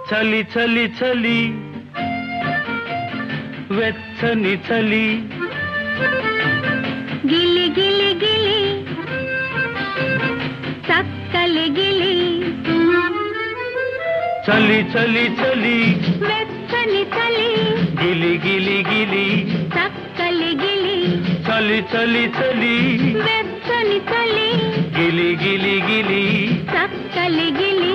చలి చలి చలి వెచ్చని చలి గిలి గిలి గిలి చక్కలి గిలి చలి చలి చలి వెచ్చని చలి గిలి గిలి గిలి చక్కలి గిలి చలి చలి చలి వెచ్చని చలి గిలి గిలి గిలి చక్కలి గిలి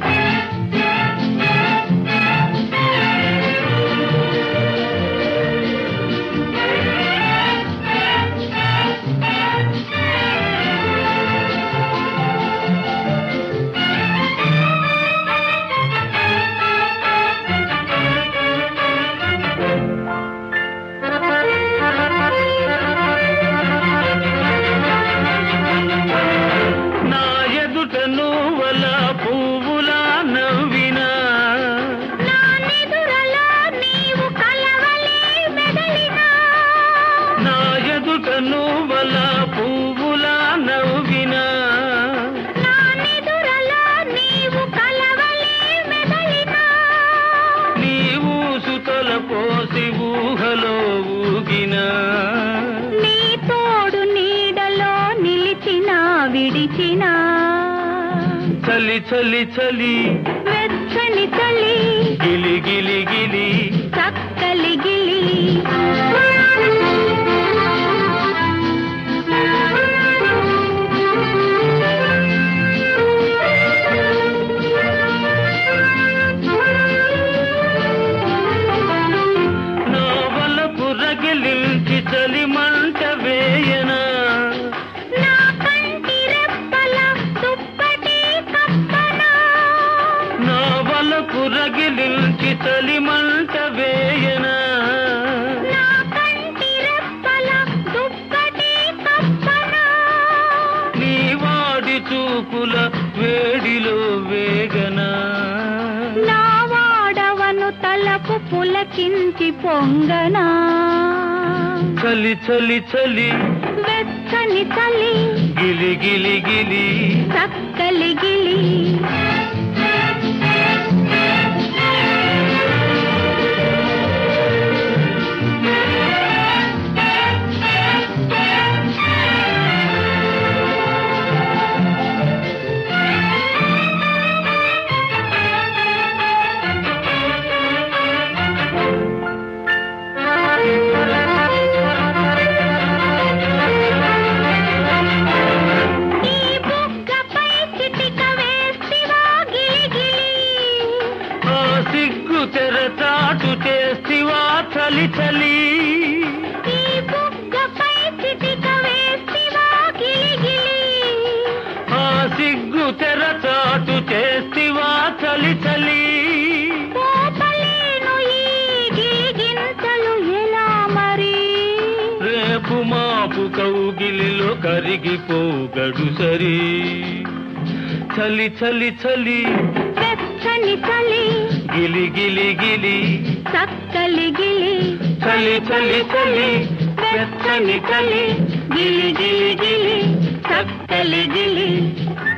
నా ఎదుట నువ్వల పువ్వులా నవ్వినా నా నిదురలో నీవు కలవలే మెదలినా నా ఎదుట నువ్వల పువ్వులా నవ్వినా నా నిదురలో నీవు కలవలే మెదలినా నీ ఊసుతల పోసి ఊహలో ఊగినా నీ తోడు నీడలో నిలిచినా విడిచినా చలి చలి చలి వెచ్చని చలి గిలి గిలి గిలి చక్కలి గిలి నా వలపు రగిలించి చలి మంట వేయనా నా కంటి రెప్పల దుప్పటి కప్పనా నా వలపు రగిలించి చలి మంట వేయనా నా కంటి రెప్పల దుప్పటి కప్పనా నీ వాడి చూపుల వేడిలో వేగనా నా వాడవను తలకు పులకించి పొంగనా చలి చలి చలి వెచ్చని చలి గిలి గిలి గిలి చక్కలి గిలి ఈ బుగ్గపై చిటిక వేస్తివా గిలిగిలి ఆ సిగ్గు తెర చాటు చేస్తివా చలి చలి ఈ బుగ్గపై చిటిక వేస్తివా గిలిగిలి ఆ సిగ్గు తెర చాటు చేస్తివా చలి చలి పోపలేను ఈ గిలిగింతలు ఎలా మరి రేపు మాపు కౌగిలిలో కరిగిపోగడు సరి చలి చలి చలి వెచ్చని చలి గిలి గిలి గిలి చక్కలి గిలి చలి చలి చలి వెచ్చని చలి గిలి గిలి గిలి చక్కలి గిలి